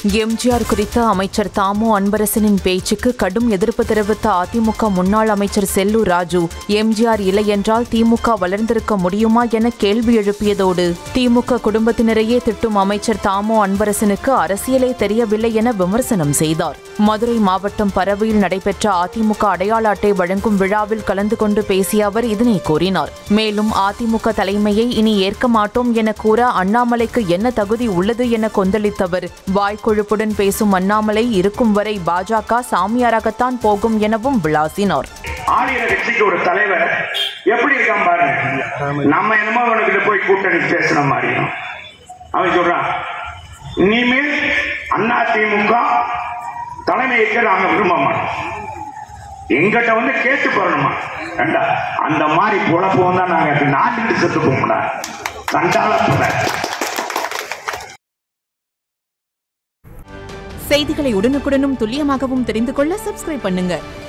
எம்ஜிஆர் குறித்த அமைச்சர் தாமோ அன்பரசனின் பேச்சுக்கு கடும் எதிர்ப்பு தெரிவித்த அதிமுக முன்னாள் அமைச்சர் செல்லூர் ராஜு எம்ஜிஆர் இல்லை என்றால் திமுக வளர்ந்திருக்க முடியுமா என கேள்வி எழுப்பியதோடு திமுக குடும்பத்தினரையே திட்டும் அமைச்சர் தாமோ அன்பரசனுக்கு அரசியலே தெரியவில்லை என விமர்சனம் செய்தார் மதுரை மாவட்டம் பரவையில் நடைபெற்ற அதிமுக அடையாள அட்டை வழங்கும் விழாவில் கலந்து கொண்டு பேசிய அவர் இதனை கூறினார் மேலும் அதிமுக தலைமையை இனி ஏற்க மாட்டோம் என கூற அண்ணாமலைக்கு என்ன தகுதி உள்ளது என கொந்தளித்தவர் வாய்க்கொழுப்புடன் பேசும் அண்ணாமலை இருக்கும் வரை பாஜக சாமியாராகத்தான் போகும் எனவும் விளாசினார் ஆளுகிற கட்சிக்கு ஒரு தலைவர் எப்படி இருக்கான் பாருங்க நம்ம என்னமோ அவனுக்கிட்ட போய் கூட்டணி பேசுன மாதிரியும் அவன் சொல்றான் இனிமேல் அண்ணா திமுக தலைமையேற்க நாங்க விரும்ப மாட்டோம் எங்கிட்ட வந்து கேட்டு போறணுமா கண்டா அந்த மாதிரி பொழப்போம் தான் நாங்க நாட்டுக்கு செத்து போகணும்டா கண்டால போற செய்திகளை உடனுக்குடனும் துல்லியமாகவும் தெரிந்து கொள்ள சப்ஸ்கிரைப் பண்ணுங்க